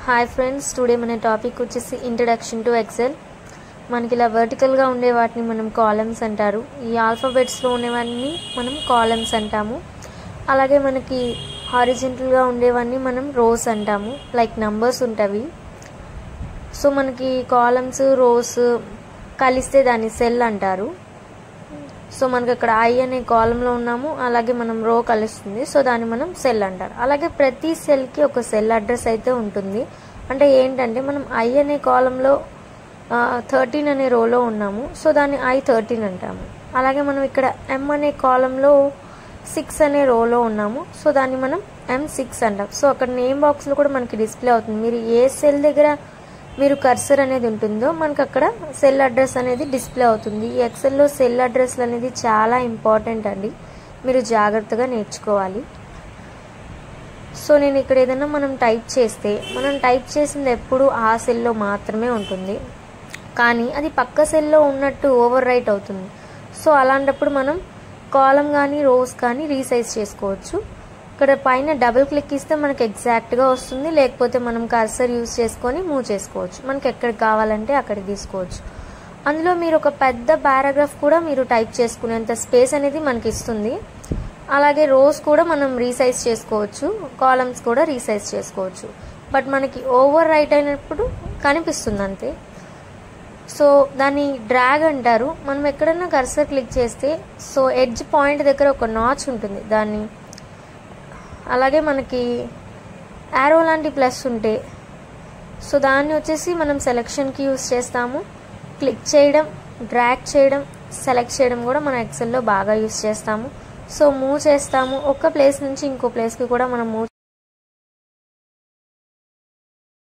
hi friends today మన topic వచ్చేసి introduction to Excel మనకి ఇలా వర్టికల్గా ఉండే వాటిని మనం కాలమ్స్ అంటారు ఈ ఆల్ఫాబెట్స్లో ఉండేవన్నీ మనం కాలమ్స్ అంటాము అలాగే మనకి హారిజెంటల్గా ఉండేవన్నీ మనం రోస్ అంటాము లైక్ నంబర్స్ ఉంటవి సో మనకి కాలమ్స్ రోస్ కలిస్తే దాన్ని సెల్ అంటారు సో మనకి అక్కడ ఐ అనే కాలంలో ఉన్నాము అలాగే మనం రో కలుస్తుంది సో దాన్ని మనం సెల్ అంటారు అలాగే ప్రతి సెల్కి ఒక సెల్ అడ్రస్ అయితే ఉంటుంది అంటే ఏంటంటే మనం ఐ అనే కాలంలో థర్టీన్ అనే రోలో ఉన్నాము సో దాన్ని ఐ థర్టీన్ అంటాము అలాగే మనం ఇక్కడ ఎం అనే కాలంలో సిక్స్ అనే రోలో ఉన్నాము సో దాన్ని మనం ఎం సిక్స్ అంటాం సో అక్కడ నేమ్ బాక్స్లో కూడా మనకి డిస్ప్లే అవుతుంది మీరు ఏ సెల్ దగ్గర మీరు కర్సర్ అనేది ఉంటుందో మనకు అక్కడ సెల్ అడ్రస్ అనేది డిస్ప్లే అవుతుంది ఈ ఎక్సెల్లో సెల్ అడ్రస్లు అనేది చాలా ఇంపార్టెంట్ అండి మీరు జాగ్రత్తగా నేర్చుకోవాలి సో నేను ఇక్కడ ఏదైనా మనం టైప్ చేస్తే మనం టైప్ చేసింది ఎప్పుడు ఆ సెల్లో మాత్రమే ఉంటుంది కానీ అది పక్క సెల్లో ఉన్నట్టు ఓవర్ రైట్ అవుతుంది సో అలాంటప్పుడు మనం కాలం కానీ రోస్ కానీ రీసైజ్ చేసుకోవచ్చు ఇక్కడ పైన డబుల్ క్లిక్ ఇస్తే మనకి ఎగ్జాక్ట్గా వస్తుంది లేకపోతే మనం కర్సర్ యూస్ చేసుకొని మూవ్ చేసుకోవచ్చు మనకి ఎక్కడికి కావాలంటే అక్కడికి తీసుకోవచ్చు అందులో మీరు ఒక పెద్ద పారాగ్రాఫ్ కూడా మీరు టైప్ చేసుకునేంత స్పేస్ అనేది మనకి ఇస్తుంది అలాగే రోస్ కూడా మనం రీసైజ్ చేసుకోవచ్చు కాలమ్స్ కూడా రీసైజ్ చేసుకోవచ్చు బట్ మనకి ఓవర్ రైట్ అయినప్పుడు కనిపిస్తుంది అంతే సో దాన్ని డ్రాగ్ అంటారు మనం ఎక్కడైనా కర్సర్ క్లిక్ చేస్తే సో ఎడ్జ్ పాయింట్ దగ్గర ఒక నాచ్ ఉంటుంది దాన్ని అలాగే మనకి యారో లాంటి ప్లస్ ఉంటే సో దాన్ని వచ్చేసి మనం సెలెక్షన్కి యూస్ చేస్తాము క్లిక్ చేయడం డ్రాగ్ చేయడం సెలెక్ట్ చేయడం కూడా మనం ఎక్సెల్లో బాగా యూస్ చేస్తాము సో మూవ్ చేస్తాము ఒక ప్లేస్ నుంచి ఇంకో ప్లేస్కి కూడా మనం మూవ్